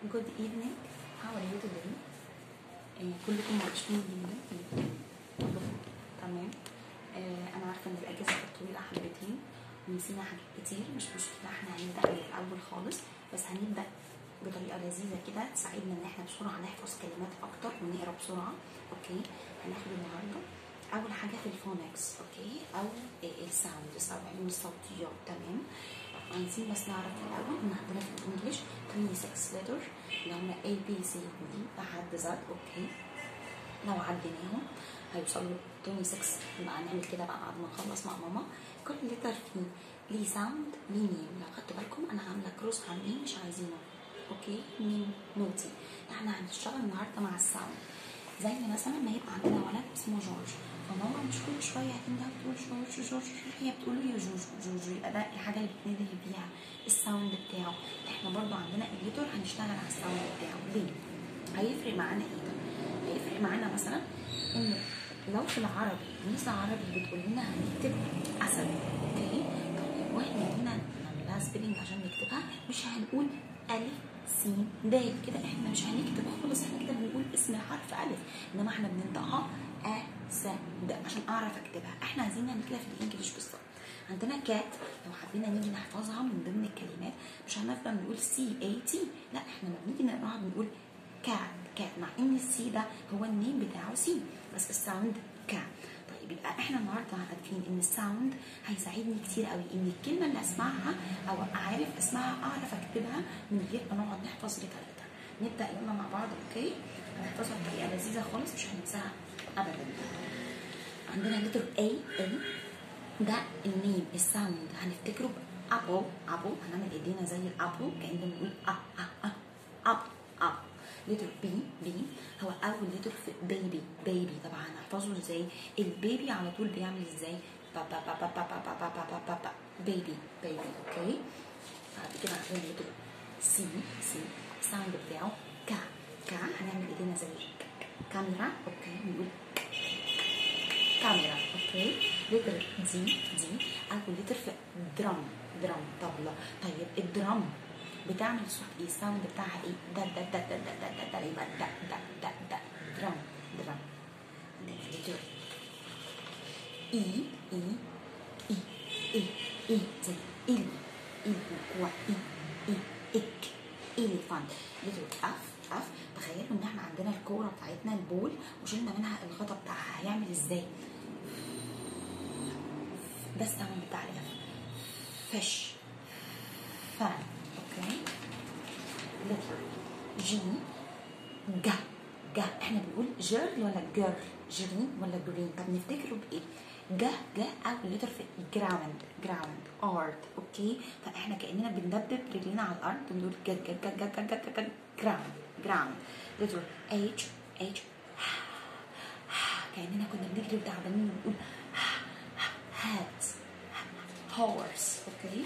Good evening. How are you today? آه، كلكم وحشين جدا كلكم تمام آه، انا عارفه ان الاجازه كانت طويله حبتين ونسينا حاجات كتير مش مشكله احنا هنبدا من الاول خالص بس هنبدا بطريقه لذيذه كده تساعدنا ان احنا بسرعه نحفظ كلمات اكتر ونقرا بسرعه اوكي هناخد النهارده اول حاجه في الفونكس اوكي او الساوند السبعين الصوتيات تمام عايزين بس نعرف الاول ان عندنا في الانجليش 26 لتر اللي هم A B C D بحد ذات اوكي لو عديناهم هيوصلوا 26 يبقى هنعمل كده بقى بعد ما نخلص مع ماما كل لتر فيه ليه ساوند ليه نيم لو خدتوا بالكم انا عامله كروس على النيم مش عايزينه اوكي نيم نوتي احنا هنشتغل النهارده مع الساوند زي مثلا ما يبقى عندنا ولد اسمه جورج فماما مش كل شويه هتنده تقول جورج جورج هي بتقول له يا جوج جوج يبقى ده الحاجه اللي بتنده بيها الساوند بتاعه احنا برضو عندنا الليتر هنشتغل على الساوند بتاعه ليه؟ هيفرق معانا ايه ده؟ هيفرق معانا مثلا ان لو في العربي ميس عربي بتقول لنا هنكتب اسد اوكي طيب واحنا جينا نعملها سبيلنج عشان نكتبها مش هنقول الف س د كده احنا مش هنكتب خالص احنا كده بنقول اسم الحرف الف انما احنا بننطقها ا س د عشان اعرف اكتبها احنا عايزين نعمل كده في الانجليش بالظبط عندنا كات لو حبينا نيجي نحفظها من ضمن الكلمات مش هنفضل نقول سي اي تي لا احنا لما بنيجي نقراها بنقول كات كات مع ان السي ده هو النيم بتاعه سي بس الساوند كات طيب يبقى احنا النهارده عارفين ان الساوند هيساعدني كتير قوي ان الكلمه اللي اسمعها او عارف اسمها اعرف اكتبها من غير ما نقعد نحفظ لتر لتر نبدا يلا مع بعض اوكي هنحفظها بطريقه لذيذه خالص مش هننساها ابدا عندنا لتر A A ده النيم الساوند هنفتكره بابل ابل هنعمل ايدينا زي الابل كاننا بنقول ا ا ا اب اب لتر بي بي هو اول لتر في بيبي بيبي طبعا هنحفظه ازاي البيبي على طول بيعمل ازاي با با با با با با با با با با با بيبي بيبي اوكي بعد كده عندنا لتر سي سي الساوند بتاعه كا كا هنعمل ايدينا زي كاميرا اوكي نقول كاميرا اوكي لتر دي دي اول لتر في درام درام طبلة طيب الدرام بتعمل صوت ايه الساوند بتاعها ايه ده ده ده ده ده ده ده ده يبقى ده ده ده ده درام درام لتر اي اي اي اي اي زي ال ال هو اي اي اك اليفانت لتر اف اف تخيلوا ان احنا عندنا الكوره بتاعتنا البول وشلنا منها الغطا بتاعها هيعمل ازاي ده الساوند بتاع الاف فش فان اوكي لتر جي جا جا احنا بنقول جيرل ولا جيرل جرين ولا جرين طب نفتكره بايه جا جا اول لتر في جراوند جراوند ارت اوكي فاحنا كاننا بندبدب رجلينا على الارض بنقول جا جا جا جا جا جا جا جا جراوند جراوند لتر اتش اتش كاننا كنا بنجري وتعبانين بنقول هات هورس اوكي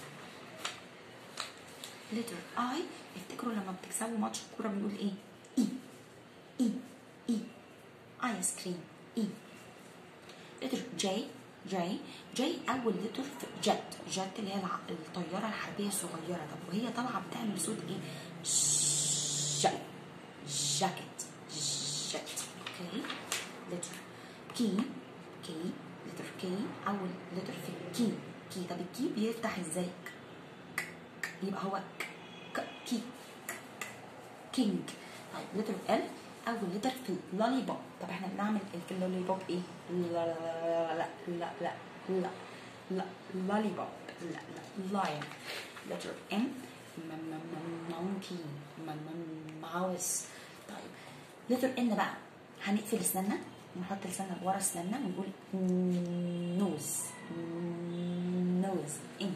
لتر اي افتكروا لما بتكسبوا ماتش الكوره بنقول ايه اي اي اي ايس كريم اي لتر جي جي جي اول لتر في جت جت اللي هي الع- الطياره الحربيه الصغيره طب وهي طالعه بتعمل صوت ايه جاي جاكيت جت اوكي لتر كي كي لتر كي اول لتر في كي كي طب الكي بيفتح ازاي يبقى هو ك ك كي كينج طيب لتر ال اول لتر في اللولي بوب طب احنا بنعمل في اللولي بوب ايه لا لا لا لا لا لا لولي بوب لا لا لاين لتر ام مونكي ماوس طيب لتر ان بقى هنقفل اسناننا نحط لساننا ورا اسناننا ونقول نوز نوز ان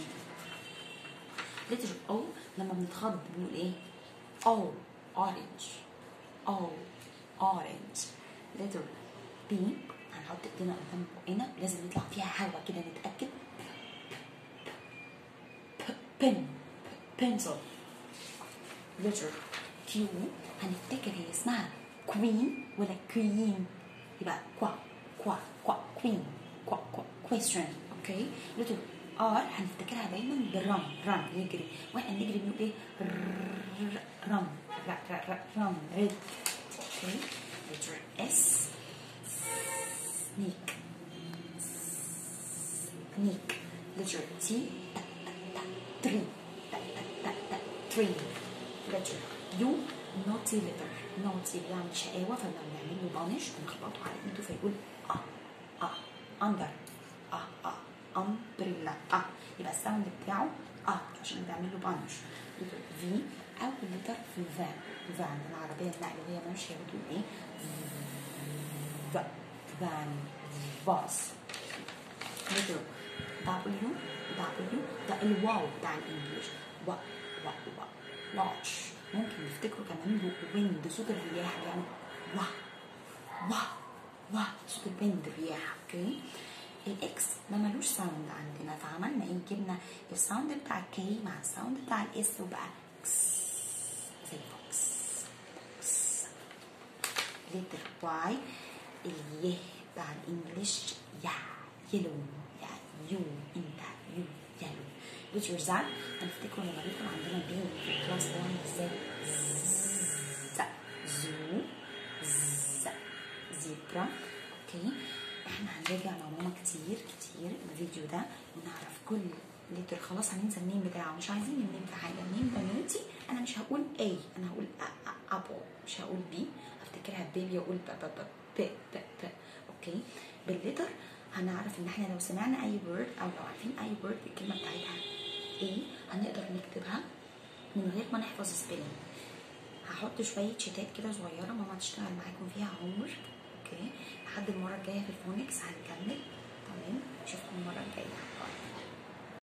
لتر او لما بنتخض بنقول ايه او اورنج او اورنج لتر بي هنحط ايدينا قدام بقنا لازم يطلع فيها هوا كده نتاكد بن بنسل لتر كيو هنفتكر هي اسمها كوين ولا كوين يبقى كوا كوا كوا كوين كوا كوا question اوكي لتر ار هنفتكرها دايما بالرن رن يجري واحنا بنجري بنقول ايه رن ر ر run red okay letter S sneak sneak letter T tree tree letter U naughty letter naughty بيعمل شقاوة فلما بنعمل له بانش بنخبطه على ايده فيقول اه اه under اه اه umbrella اه يبقى الساوند بتاعه اه عشان بنعمل له بانش letter V أول لتر في الفان فان العربية النقل وهي ماشية بتقول ايه ف- فان باص letter W W ده الواو بتاع الانجليش و و و واتش ممكن يفتكروا كمان ويند صوت الرياح يعني وا وا وا صوت الويند الرياح اوكي الاكس ما ملوش ساوند عندنا فعملنا ايه جبنا الساوند بتاع الكي مع الساوند بتاع الاس وبقى كس زي فوكس فوكس لتر واي اليه بتاع الانجليش يا يلو يا يو انت يو يلو لتر زد هنفتكروا لما بيكون عندنا بي في كلاس 1 ازاي ز زو ز زيبرا اوكي احنا هنراجع مع ماما كتير كتير الفيديو ده ونعرف كل لتر خلاص هننسى النيم بتاعه مش عايزين النيم في حاجه النيم بنوتي انا مش هقول اي انا هقول ابل مش هقول بي افتكرها بيبي اقول ب ب ب ب ب ب اوكي باللتر هنعرف ان احنا لو سمعنا اي وورد او لو عارفين اي وورد الكلمه بتاعتها ايه هنقدر نكتبها من غير ما نحفظ سبيلنج هحط شويه شيتات كده صغيره ماما تشتغل معاكم فيها هوم اوكي لحد المره الجايه في الفونكس هنكمل تمام اشوفكم المره الجايه باي